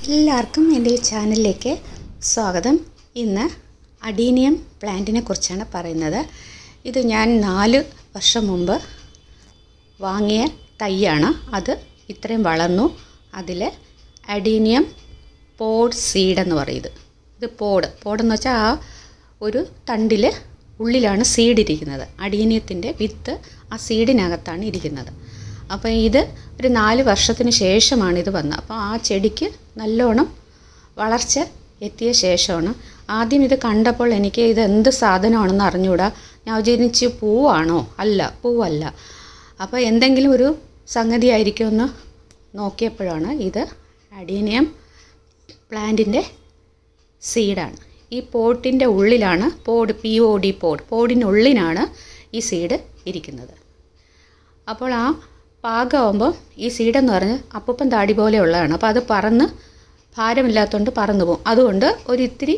എല്ലാവർക്കും എൻ്റെ ഈ ചാനലിലേക്ക് സ്വാഗതം ഇന്ന് അഡീനിയം പ്ലാന്റിനെ കുറിച്ചാണ് പറയുന്നത് ഇത് ഞാൻ നാല് വർഷം മുമ്പ് വാങ്ങിയ തൈയാണ് അത് ഇത്രയും വളർന്നു അതിൽ അഡീനിയം പോഡ് സീഡ് എന്ന് പറയുന്നത് ഇത് പോഡ് പോഡെന്ന് വെച്ചാൽ ആ ഒരു തണ്ടിൽ ഉള്ളിലാണ് സീഡ് ഇരിക്കുന്നത് അടീനിയത്തിൻ്റെ വിത്ത് ആ സീഡിനകത്താണ് ഇരിക്കുന്നത് അപ്പോൾ ഇത് ഒരു നാല് വർഷത്തിന് ശേഷമാണ് ഇത് വന്നത് അപ്പോൾ ആ ചെടിക്ക് നല്ലോണം വളർച്ച എത്തിയ ശേഷമാണ് ആദ്യം ഇത് കണ്ടപ്പോൾ എനിക്ക് ഇത് എന്ത് സാധനമാണെന്ന് അറിഞ്ഞുകൂടാ ഞാൻ വിചാരിച്ച് പൂവാണോ അല്ല പൂവല്ല അപ്പോൾ എന്തെങ്കിലും ഒരു സംഗതി ആയിരിക്കുമെന്ന് നോക്കിയപ്പോഴാണ് ഇത് അഡീനിയം പ്ലാന്റിൻ്റെ സീഡാണ് ഈ പോട്ടിൻ്റെ ഉള്ളിലാണ് pod P O D pod പോഡിനുള്ളിലാണ് ഈ സീഡ് ഇരിക്കുന്നത് അപ്പോൾ ആ പാകമാകുമ്പോൾ ഈ സീഡെന്ന് പറഞ്ഞ് അപ്പൂപ്പൻ താടി പോലെ ഉള്ളതാണ് അപ്പോൾ അത് പറന്ന് ഭാരമില്ലാത്തതുകൊണ്ട് പറന്നു പോകും അതുകൊണ്ട് ഒരു ഇത്തിരി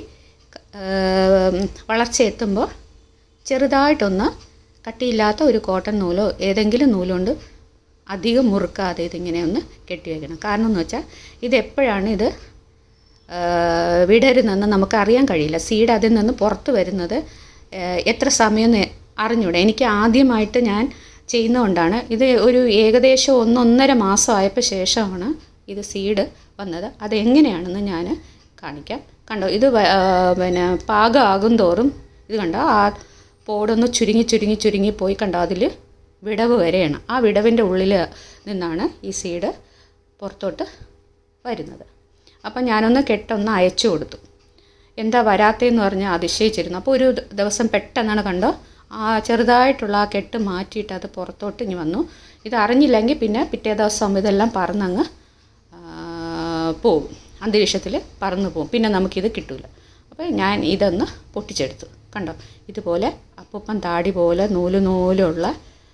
വളർച്ച എത്തുമ്പോൾ ചെറുതായിട്ടൊന്ന് കട്ടിയില്ലാത്ത ഒരു കോട്ടൺ നൂലോ ഏതെങ്കിലും നൂലുകൊണ്ട് അധികം മുറുക്കാതെ ഇതിങ്ങനെ ഒന്ന് കെട്ടി വയ്ക്കണം കാരണം എന്ന് വെച്ചാൽ ഇത് എപ്പോഴാണ് ഇത് വിടരുന്നെന്ന് നമുക്ക് അറിയാൻ കഴിയില്ല സീഡ് അതിൽ നിന്ന് പുറത്ത് വരുന്നത് എത്ര സമയം അറിഞ്ഞൂടെ എനിക്ക് ആദ്യമായിട്ട് ഞാൻ ചെയ്യുന്നതുകൊണ്ടാണ് ഇത് ഒരു ഏകദേശം ഒന്നൊന്നര മാസമായപ്പോൾ ശേഷമാണ് ഇത് സീഡ് വന്നത് അതെങ്ങനെയാണെന്ന് ഞാൻ കാണിക്കാം കണ്ടോ ഇത് പിന്നെ പാകമാകും തോറും ഇത് കണ്ടോ ആ പോടൊന്ന് ചുരുങ്ങി ചുരുങ്ങി ചുരുങ്ങി പോയി കണ്ടോ അതിൽ വിടവ് വരെയാണ് ആ വിടവിൻ്റെ ഉള്ളിൽ നിന്നാണ് ഈ സീഡ് പുറത്തോട്ട് വരുന്നത് അപ്പം ഞാനൊന്ന് കെട്ടൊന്ന് അയച്ചു കൊടുത്തു എന്താ വരാത്തതെന്ന് പറഞ്ഞാൽ അതിശയിച്ചിരുന്നു അപ്പോൾ ഒരു ദിവസം പെട്ടെന്നാണ് കണ്ടോ ആ ചെറുതായിട്ടുള്ള ആ കെട്ട് മാറ്റിയിട്ട് അത് പുറത്തോട്ട് ഇനി വന്നു ഇത് അറിഞ്ഞില്ലെങ്കിൽ പിന്നെ പിറ്റേ ദിവസം ഇതെല്ലാം പറന്നങ്ങ് പോവും അന്തരീക്ഷത്തിൽ പറന്നു പോകും പിന്നെ നമുക്കിത് കിട്ടില്ല അപ്പോൾ ഞാൻ ഇതൊന്ന് പൊട്ടിച്ചെടുത്തു കണ്ടോ ഇതുപോലെ അപ്പൂപ്പൻ താടി പോലെ നൂല് നൂലുള്ള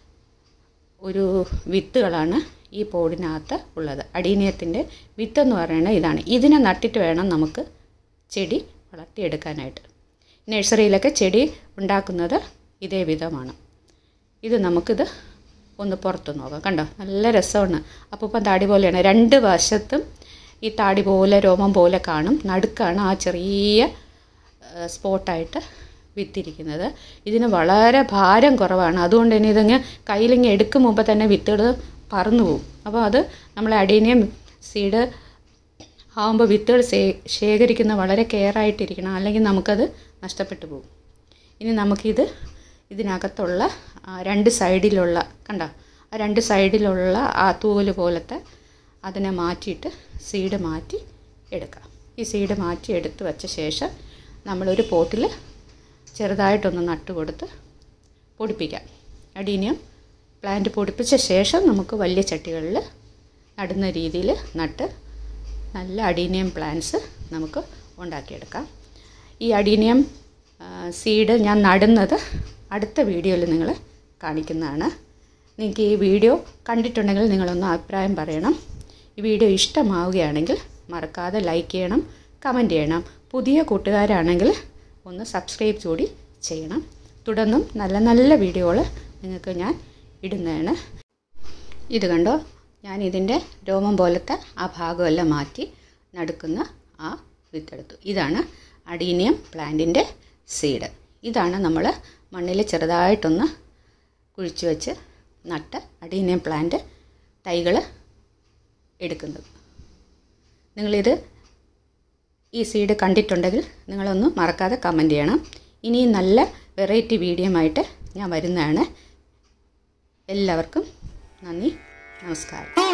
ഒരു വിത്തുകളാണ് ഈ പോടിനകത്ത് ഉള്ളത് അടീനിയത്തിൻ്റെ വിത്തെന്ന് പറയുന്നത് ഇതാണ് ഇതിനെ നട്ടിട്ട് വേണം നമുക്ക് ചെടി വളർത്തിയെടുക്കാനായിട്ട് നഴ്സറിയിലൊക്കെ ചെടി ഉണ്ടാക്കുന്നത് ഇതേ വിധമാണ് ഇത് നമുക്കിത് ഒന്ന് പുറത്ത് നോക്കാം കണ്ടോ നല്ല രസമാണ് അപ്പൂപ്പൻ താടി പോലെയാണ് രണ്ട് വശത്തും ഈ താടി പോലെ രോമം പോലെ കാണും നടുക്കാണ് ആ ചെറിയ സ്പോട്ടായിട്ട് വിത്തിരിക്കുന്നത് ഇതിന് വളരെ ഭാരം കുറവാണ് അതുകൊണ്ട് തന്നെ ഇതങ്ങ് കയ്യിലിങ്ങ് എടുക്കും മുമ്പ് തന്നെ വിത്തുകൾ പറന്നു പോകും അപ്പോൾ അത് നമ്മൾ അടീനിയം സീഡ് ആകുമ്പോൾ വിത്തുകൾ ശേഖരിക്കുന്ന വളരെ കെയർ ആയിട്ടിരിക്കണം അല്ലെങ്കിൽ നമുക്കത് നഷ്ടപ്പെട്ടു പോകും ഇനി നമുക്കിത് ഇതിനകത്തുള്ള രണ്ട് സൈഡിലുള്ള കണ്ട ആ രണ്ട് സൈഡിലുള്ള ആ തൂവല് പോലത്തെ അതിനെ മാറ്റിയിട്ട് സീഡ് മാറ്റി എടുക്കാം ഈ സീഡ് മാറ്റി എടുത്ത് വെച്ച ശേഷം നമ്മളൊരു പോട്ടിൽ ചെറുതായിട്ടൊന്ന് നട്ട് കൊടുത്ത് പൊടിപ്പിക്കാം അടീനിയം പ്ലാന്റ് പൊടിപ്പിച്ച ശേഷം നമുക്ക് വലിയ ചട്ടികളിൽ നടുന്ന രീതിയിൽ നട്ട് നല്ല അടീനിയം പ്ലാന്റ്സ് നമുക്ക് ഉണ്ടാക്കിയെടുക്കാം ഈ അടീനിയം സീഡ് ഞാൻ നടുന്നത് അടുത്ത വീഡിയോയിൽ നിങ്ങൾ കാണിക്കുന്നതാണ് നിങ്ങൾക്ക് ഈ വീഡിയോ കണ്ടിട്ടുണ്ടെങ്കിൽ നിങ്ങളൊന്ന് അഭിപ്രായം പറയണം ഈ വീഡിയോ ഇഷ്ടമാവുകയാണെങ്കിൽ മറക്കാതെ ലൈക്ക് ചെയ്യണം കമൻറ്റ് ചെയ്യണം പുതിയ കൂട്ടുകാരാണെങ്കിൽ ഒന്ന് സബ്സ്ക്രൈബ് കൂടി ചെയ്യണം തുടർന്നും നല്ല നല്ല വീഡിയോകൾ നിങ്ങൾക്ക് ഞാൻ ഇടുന്നതാണ് ഇത് കണ്ടോ ഞാൻ ഇതിൻ്റെ രോമം പോലത്തെ ആ ഭാഗമെല്ലാം മാറ്റി നടുക്കുന്ന ആ വിത്തെടുത്തു ഇതാണ് അഡീനിയം പ്ലാന്റിൻ്റെ സീഡ് ഇതാണ് നമ്മൾ മണ്ണിൽ ചെറുതായിട്ടൊന്ന് കുഴിച്ച് വെച്ച് നട്ട് അഡീനിയം പ്ലാന്റ് തൈകൾ എടുക്കുന്നത് നിങ്ങളിത് ഈ സീഡ് കണ്ടിട്ടുണ്ടെങ്കിൽ നിങ്ങളൊന്ന് മറക്കാതെ കമൻറ്റ് ചെയ്യണം ഇനിയും നല്ല വെറൈറ്റി വീഡിയോ ആയിട്ട് ഞാൻ വരുന്നതാണ് എല്ലാവർക്കും നന്ദി നമസ്കാരം